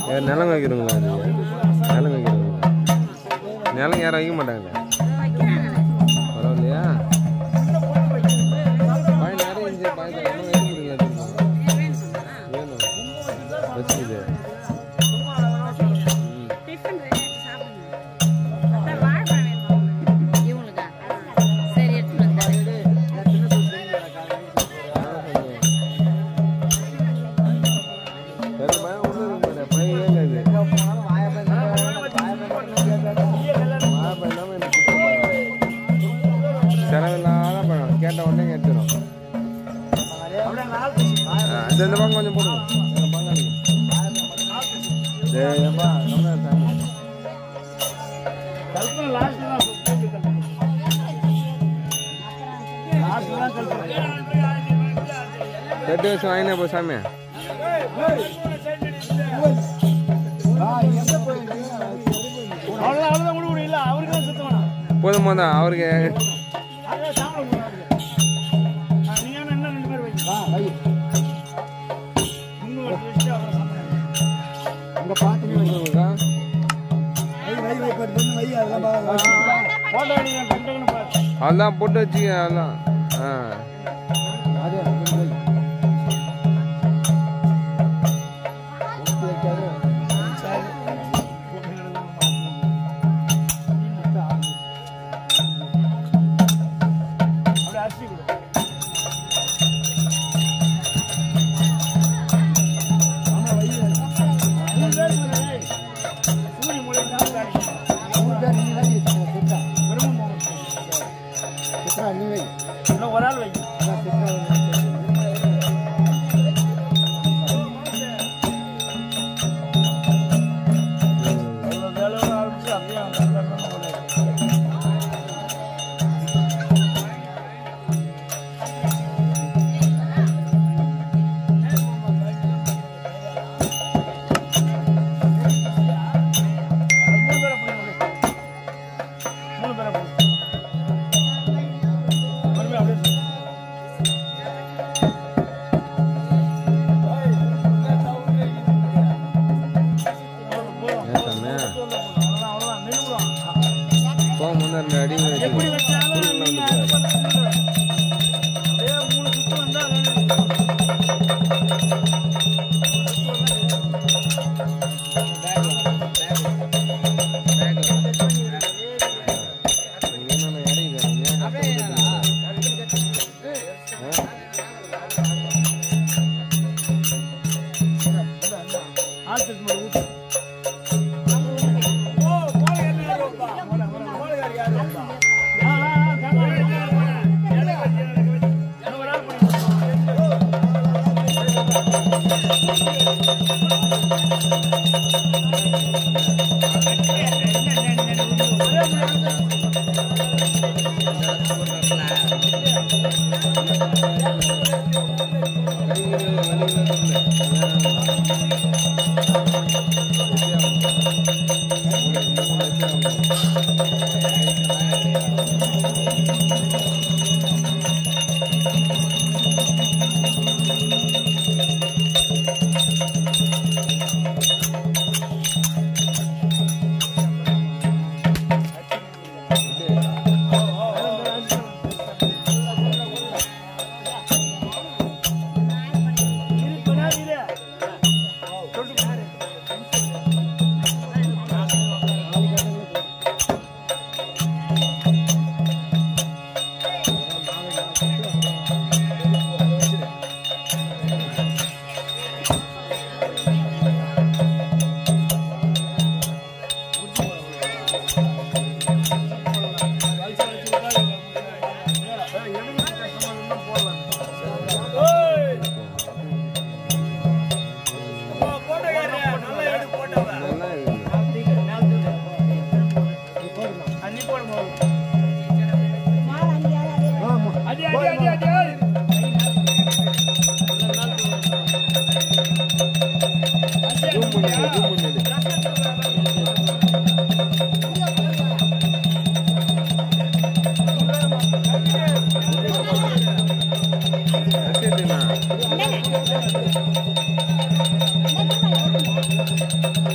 ஏ, நிலம் வைக்கிறவங்களா அது நிலம் வைக்கிறவங்களா நிலம் யாரும் வைக்க மாட்டாங்களே பரவாயில்லையா பாய் நிறைய இருந்துச்சு பாய் இன்னும் வைக்க முடியல திரும்ப. வேணும் வச்சுக்குது ம் டிஃபன் ரெடி ஆச்சு சாப்பிடுங்க அதான் வாழைப்பழம் வேணுமா உங்களுக்கு? இவங்களுக்கா சரி எடுத்துட்டு வந்தாரு வேற பயம் ஒண்ணும் இருக்க மாட்டேன். பயமே இல்லை இது. வாழைப்பழம் இல்லாம எனக்கு சுத்தம் பயம். செலவில்லாத பழம் கேட்ட உடனே எடுத்துரும் ஆ, இந்த இந்த பக்கம் கொஞ்சம் போடுங்க எங்க பங்காளிக்கு. டேய், ஏம்பா, கம்முனு இரு சாமி. எட்டு வருஷம் வாங்கினே போ சாமி அவ்வளவுதான் அவ்வளவுதான் விடு, விடு. இல்ல, அவருக்கு தான் சுத்தம் வேணாம். போதும் போதும் அவருக்கு அதே சாப்பிட கூடாது. ஆ, நீங்க வேணா இன்னும் ரெண்டு பேர் வைங்க. இன்னும் ஒரு வச்சுட்டு அப்புறம் சாப்பிடுங்க. இருக்கா? போட்டோ எடுங்க, டக்குன்னு பாரு. அதெல்லாம் போட்டு வச்சுக்க அதெல்லாம் ஆ அப்படியே அரிசி கொடு. மூணு பேர் இருக்காங்க, ஏய். சூரிய மூலையில தான் காணிக்கணும். பிரம்ம முகூர்த்தம். இன்னும் ஒரு ஆள் வைங்க அவ்வளவு வேலையோட ஆரம்பிச்சு அப்படியே அவங்க கல்யாணம் பண்ணி மூணு பேரை பிடிங்க மூணு பேரை பிடிங்க மறுபடியும் அப்படியே சொல்லு. போதும், போதும். ஏன் சாமி அவ்வளவுதான், அவ்வளவுதான். நின்னுடுவான். போகும் போது ரெண்டு அடி எப்படி வச்சு வச்சாலும் நீங்க அது பண்ணுங்க. அப்படியே மூணு சுத்து வந்தா வேணும். ஆத்துக்கு மேல ஊத்து. ஆ, ஆ, ஆ, கமா, கமா, கமா. இன்னும் ஒரு ஆள் பண்ணுங்க. இருக்குனா இரு. சொல்லிட்டு பாரு. ஓய் அன்னி போடுங்க அடி அடி அடி அடி அடி Thank you.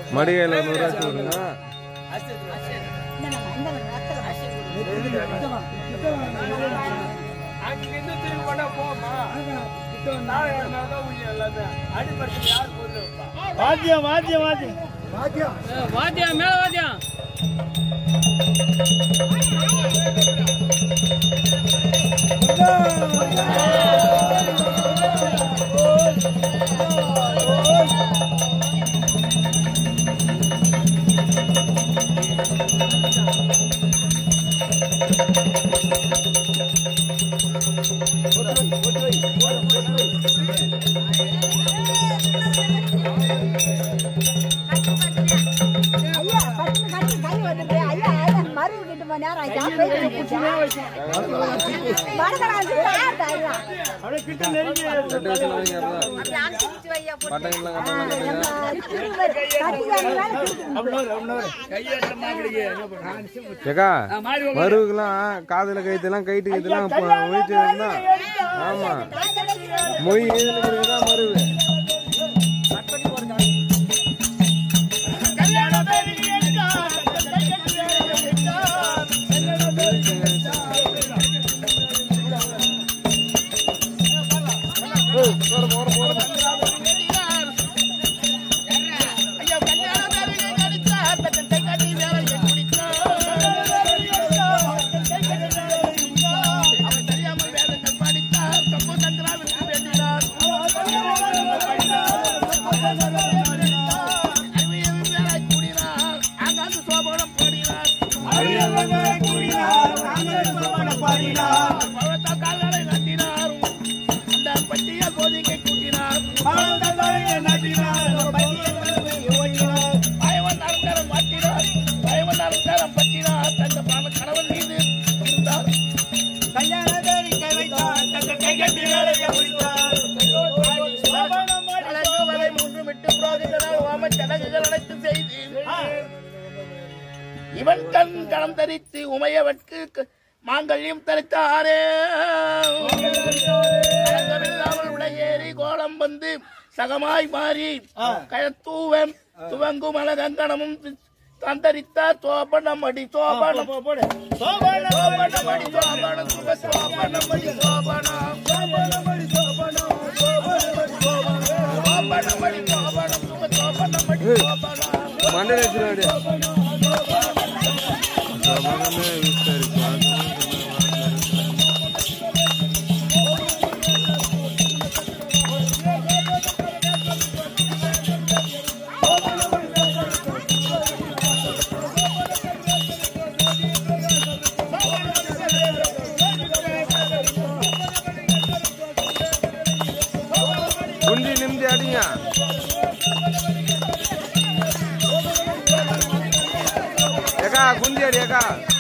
மடிகையில் நூறுரூவா கொடுங்க அங்கிருந்து திரும்பி கொண்டா போமா நாளைக்கு தான் உள்ள எல்லாமே அடிபட்டு யார் பொருள் வைப்பா வாத்தியம் வாத்தியம் வாத்தியம் வாத்தியம் வாத்தியம் மேல வாத்தியம் அப்படியே கிட்ட நெருங்கி ரெண்டு வயசுல வைங்க பட்டங்கள்லாம் கட்டலாம் கையெட்டமா கிடைக்கு என்ன பண்ணுறாங்க ஏக்கா மருவுக்கெல்லாம் காதுல கைத்தெல்லாம் கைட்டு கைத்தெல்லாம் ஒழிச்சு இருந்தா ஆமா மொய் இதுல இருக்குதான் மருவு இவன் கண் களம் தரித்து உமையவற்கு க- மாங்கல்யம் தரித்தாரே கலங்கமில்லாமல் உடையேறி கோலம் வந்து சகமாய் மாறி கழத்தூவம் துவங்கும் அழகங்கணமும் தந்தரித்தார் சோபனம் அடி சோபனம் சோபனம் அடி சோபனம் சுக சோபனம் அடி சோபனம் சோபனம் அடி சோபனம் சுக சோபனம் அடி சோபனம் மண்டல வச்சிருவாடி குண்டி நிமிதி அடிங்க ஏக்கா குண்டி அடி ஏக்கா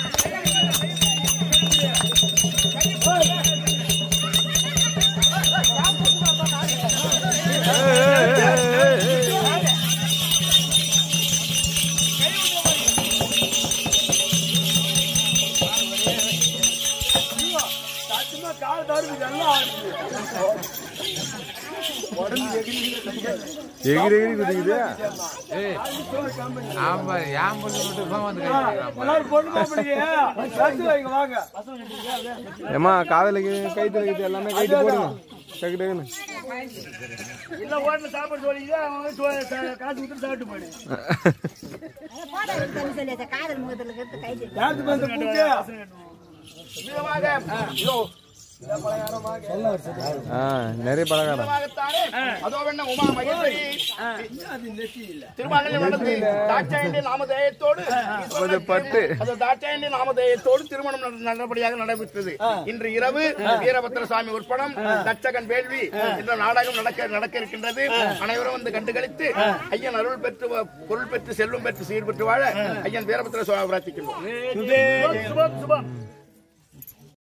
ஏய், ஏய், ஏய், ஏய், ஏய். சத்தியமா கால் தடுப்பு எல்லாம் ஆடுது. எகிரி எகிரி குதிக்குது எல்லாரும் பொண்ணு மாப்பிள்ளைங்க, சத்து வைங்க வாங்க. ஏமா காதல கைத்துல கைத்து எல்லாமே கைட்டு போடுங்க டக்கு டக்குன்னு இல்ல ஹோட்டல்ல சாப்பாடு சொல்லிங்க, அவங்க சோ- சா- காசு கொடுத்து சாப்பிட்டு போயிடு. காதல் முகத்துல இருந்து கைது யாருக்கு வந்து கூப்பிட்டு, விதமாக இதோ ஆ நிறைய பலகாரம் விதமாகத்தானே அதோ என்ன உமா மகேஸ்வரி திருமணம் நடந்து தாட்சாயண்டி நாமதேயத்தோடு கொஞ்சம் பட்டு அது தாட்சாயண்டி நாமதேயத்தோடு திருமணம் நட- நல்லபடியாக நடைபெற்றது இன்று இரவு வீரபத்திர சாமி உற்படம் தச்சகன் வேள்வி என்ற நாடகம் நடக்க நடக்க இருக்கின்றது அனைவரும் வந்து கண்டுகளித்து ஐயன் அருள் பெற்று வ- பொருள் பெற்று செல்வம் பெற்று சீர் பெற்று வாழ ஐயன் வீரபத்திர சுவாமி பிரார்த்திக்கின்றோம் சுபம், சுபம்